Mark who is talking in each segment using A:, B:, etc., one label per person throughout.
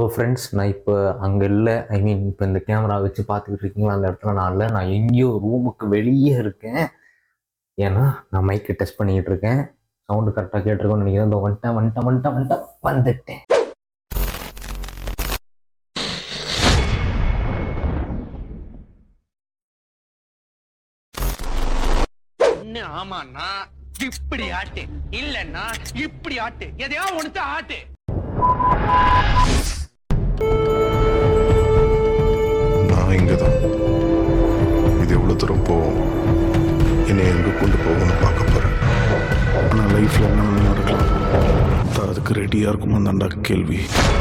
A: Friends நான் இப்போ அங்கே இல்லை ஐ மீன் இப்போ இந்த கேமரா வச்சு பார்த்துக்கிட்டு இருக்கீங்களா அந்த இடத்துல நான் இல்லை நான் எங்கேயோ ரூமுக்கு வெளியே இருக்கேன் ஏன்னா நான் மைக்கு டெஸ்ட் பண்ணிக்கிட்டு இருக்கேன் சவுண்டு கரெக்டாக கேட்டிருக்கோன்னு நினைக்கிறேன் இந்த வந்துட்டேன் வந்துட்டேன் வந்துட்டேன் வந்துட்டேன் வந்துட்டேன்
B: ஒண்ணு ஆமாண்ணா இப்படி ஆட்டு இல்லன்னா இப்படி ஆட்டு எதையா ஒண்ணு ஆட்டு
C: நான் இங்கே தான் இது எவ்வளோ தூரம் போகும் என்னை எங்கே கொண்டு போகும்னு பார்க்க போகிறேன் ஆனால் லைஃப்பில் என்ன வேணாலும் நடக்கலாம் தான் அதுக்கு ரெடியாக இருக்குமா தாண்டா கேள்வி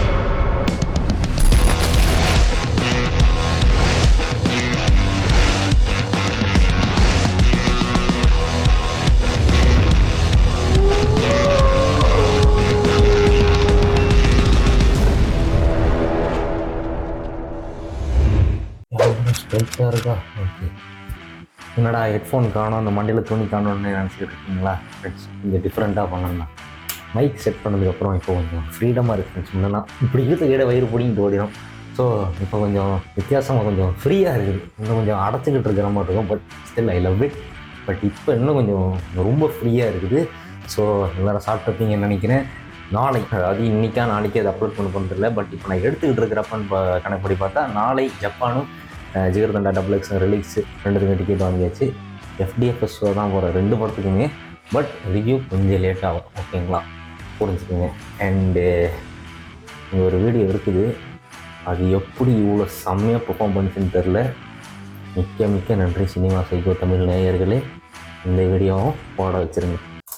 A: ஸ்ட்ரைட்டாக இருக்கா ஓகே என்னடா ஹெட்ஃபோன் காணும் அந்த மண்டியில் துணி காணும்னு நினச்சிட்டு இருக்கீங்களா ஃப்ரெண்ட்ஸ் கொஞ்சம் டிஃப்ரெண்ட்டாக பண்ணலாம் மைக் செட் பண்ணதுக்கப்புறம் இப்போ கொஞ்சம் ஃப்ரீடமாக இருக்கு ஃப்ரெண்ட்ஸ் முன்னா இப்படி இழுத்து கையில வயிறு பிடிங்கிட்டு ஓடிடும் ஸோ இப்போ கொஞ்சம் வித்தியாசமாக கொஞ்சம் ஃப்ரீயாக இருக்குது இன்னும் கொஞ்சம் அடைச்சிக்கிட்டு இருக்கிற மாதிரி இருக்கும் but still I love it but இப்போ இன்னும் கொஞ்சம் ரொம்ப ஃப்ரீயாக இருக்குது ஸோ எல்லோரும் சாப்பிட்டுருப்பீங்கன்னு நினைக்கிறேன் நாளை அதாவது இன்னைக்கா நாளைக்கு அதை அப்லோட் பண்ண பண்ணுறதில்ல பட் இப்போ நான் எடுத்துக்கிட்டு இருக்கிறப்பன்னு பா- கணக்குப்படி பார்த்தா நாளை ஜப்பானும் அஹ், ஜிகர்தண்டா டபுள் எக்ஸ் ரிலீக்ஸ் ரெண்டுத்துக்கும் டிக்கெட் வாங்கியாச்சு எஃப்டிஎஃப்எஸ் ஷோ தான் போகிற ரெண்டு படத்துக்குமே பட் ரிவ்யூ கொஞ்சம் லேட் ஆகும் ஓகேங்களா புரிஞ்சுக்கோங்க அண்டு இங்கே ஒரு வீடியோ இருக்குது அது எப்படி இவ்வளோ செம்மையாக பெர்ஃபார்ம் பண்ணுச்சுன்னு தெரில மிக்க மிக்க நன்றி சினிமா சைக்கோ தமிழ் நேயர்களே இந்த வீடியோவும் போட வச்சிருங்க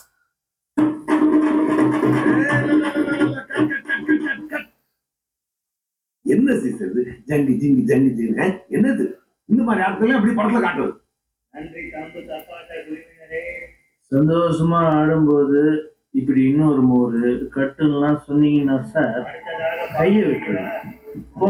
D: என்ன சீஸ் இது ஜங்கி ஜிங்கி ஜங்கி ஜிங்க என்னது இந்த மாதிரி ஆட்கள் எப்படி படத்துல காட்டுறது
E: சந்தோஷமா ஆடும்போது இப்படி இன்னொரு மோரு கட்டுலாம் சொன்னீங்கன்னா சார் கையை விட்டுருங்க போ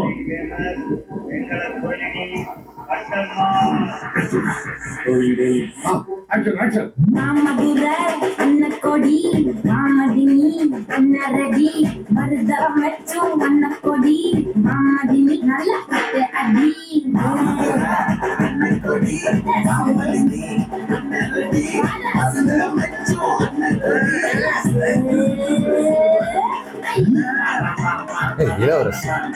D: ஆக்ஷன் ஆக்ஷன்
F: மாமதுர அன்னக்கொடி மாமதினி அன்னரடி மருத மெச்சும் அன்னக்கொடி மாமதினி நல்ல கட்டு அடி அன்னக்கொடி மாமதினி அன்னரடி மருத மெச்சும்
A: இளவரசி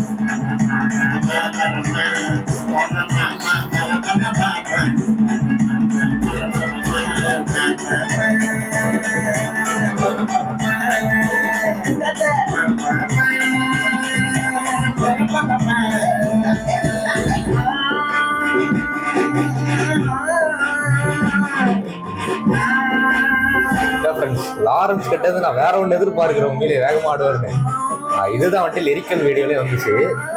A: ஃப்ரெண்ட்ஸ் லாரன்ஸ் கிட்டது நான் வேற ஒன்று எதிர்பார்க்கிறேன் உண்மையிலே வேகமா ஆடுவார்னு ஆஹ் இதுதான் வந்துட்டு லிரிக்கல் வீடியோலே வந்துச்சு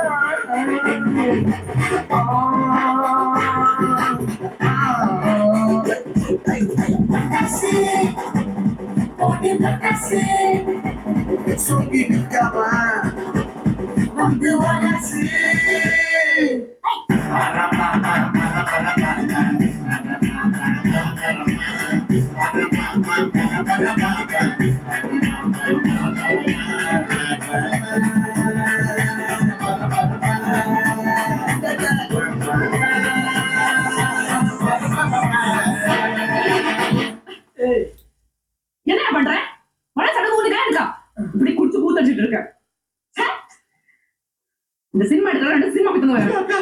F: பட்டாசு ஓடு பட்டாசு
D: சொங்கி நிற்காம
F: வந்து வளசு
G: என்ன பண்ற மழை சடங்கு ஊத்துக்கா இருக்கா இப்படி குடிச்சு கூத்தடிச்சிட்டு இருக்க ச்சே. இந்த சினிமா எடுக்கிற ரெண்டு சினிமா போய்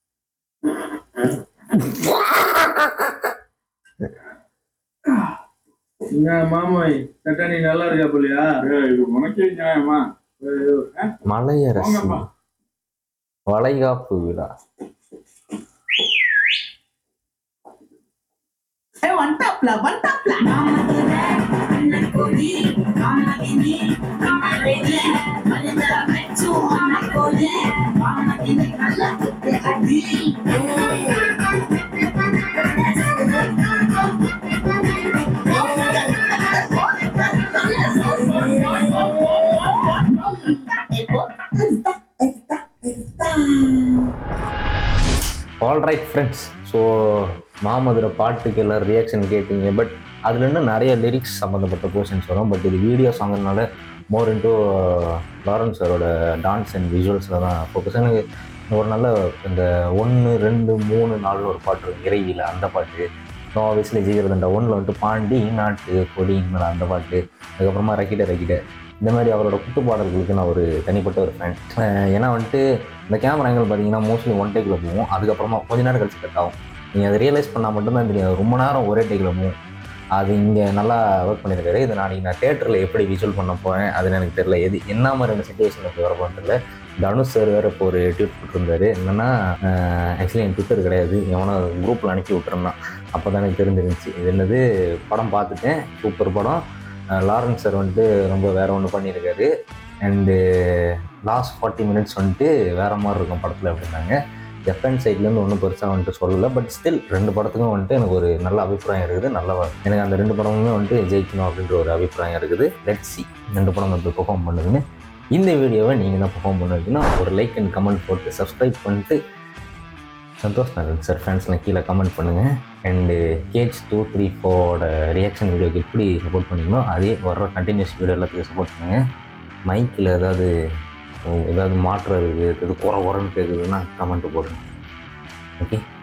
E: என்ன மாமோய் சட்டாணி நல்லா இருக்கா போலியா
D: இது உனக்கே நியாயமா
A: மலையரசி
D: வாங்கம்மா.
A: வளைகாப்பு விழா
G: வந்துட்டாப்ல வந்துட்டாப்ல
F: மாமதுர அன்னக்கொடி மாமதினி அன்னரடி மருத மெச்சும் அன்னக்கொடி மாமதினி நல்ல கட்டு அடி
A: ஆல் ரைட் ஃப்ரெண்ட்ஸ் ஸோ மாமதுரை பாட்டுக்கு எல்லாம் ரியாக்ஷன் கேட்டீங்க பட் அதில் இன்னும் நிறைய லிரிக்ஸ் சம்மந்தப்பட்ட போர்ஷன்ஸ் வரும் பட் இது வீடியோ சாங்கிறதுனால மோர் இன்ட்டு லாரன்ஸ் சாரோட டான்ஸ் அண்ட் விஷுவல்ஸில் தான் ஃபோக்கஸ் எனக்கு ஒரு நல்ல இந்த ஒன்று ரெண்டு மூணு நாலு ஒரு பாட்டு இருக்கும் இறையில அந்த பாட்டு ஆப்வியஸ்லி ஜீகிரதண்டா ஒன்றில் வந்துட்டு பாண்டி நாட்டு கொடி மேலே அந்த பாட்டு அதுக்கப்புறமா ரக்கிட்ட ரக்கிட்ட இந்த மாதிரி அவரோட குத்து பாடல்களுக்கு நான் ஒரு தனிப்பட்ட ஒரு ஃபேன் ஏன்னா வந்துட்டு இந்த கேமரா ஆங்கிள் பார்த்தீங்கன்னா மோஸ்ட்லி ஒன் டேக்கில் போகும் அதுக்கப்புறமா கொஞ்ச நேரம் கழிச்சு கட் ஆகும் நீங்கள் அதை ரியலைஸ் பண்ணால் மட்டும்தான் தெரியும் ரொம்ப நேரம் ஒரே டேக்கில் போகும் அது இங்கே நல்லா ஒர்க் பண்ணியிருக்காரு இது நாளைக்கு நான் தேட்டரில் எப்படி விஷுவல் பண்ண போகிறேன் அதுன்னு எனக்கு தெரியல எது என்ன மாதிரியான சுச்சுவேஷன் இப்போ வர போகிறது தனுஷ் சார் வேறு இப்போ ஒரு ட்வீட் போட்டிருந்தாரு என்னென்னா ஆக்சுவலி என் ட்விட்டர் கிடையாது எவனோ குரூப்பில் அனுப்பி விட்டுருந்தான் அப்போ தான் எனக்கு தெரிஞ்சிருந்துச்சு இது என்னது படம் பார்த்துட்டேன் சூப்பர் படம் அஹ் லாரன்ஸ் சார் வந்துட்டு ரொம்ப வேற ஒன்று பண்ணியிருக்காரு அண்டு லாஸ்ட் ஃபார்ட்டி மினிட்ஸ் வந்துட்டு வேற மாதிரி இருக்கும் படத்தில் அப்படின்னாங்க ஜப்பான் சைட்லேருந்து ஒன்றும் பெருசாக வந்துட்டு சொல்லலை பட் ஸ்டில் ரெண்டு படத்துக்கும் வந்துட்டு எனக்கு ஒரு நல்ல அபிப்பிராயம் இருக்குது நல்ல எனக்கு அந்த ரெண்டு படமுமே வந்துட்டு ஜெயிக்கணும் அப்படின்ற ஒரு அபிப்பிராயம் இருக்குது லெட் சி ரெண்டு படம் வந்து பெர்ஃபார்ம் பண்ணுதுன்னு இந்த வீடியோவை நீங்கள் தான் பெர்ஃபார்ம் பண்ணுறதுன்னா ஒரு லைக் அண்ட் கமெண்ட் போட்டு சப்ஸ்கிரைப் பண்ணிட்டு சந்தோஷ் நகர் சார் ஃபேன்ஸ்லாம் கீழே கமெண்ட் பண்ணுங்கள் அண்டு கேஜ் டூ த்ரீ ஃபோரோட ரியாக்ஷன் வீடியோக்கு எப்படி சப்போர்ட் பண்ணீங்களோ அதே வர்ற கண்டினியூஸ் வீடியோ எல்லாத்துக்கும் சப்போர்ட் பண்ணுங்கள் மைக்கில் ஏதாவது ஏதாவது மாற்றம் இருக்குது இது குறை குறைன்னு கேட்குதுன்னா கமெண்ட் போடுங்க ஓகே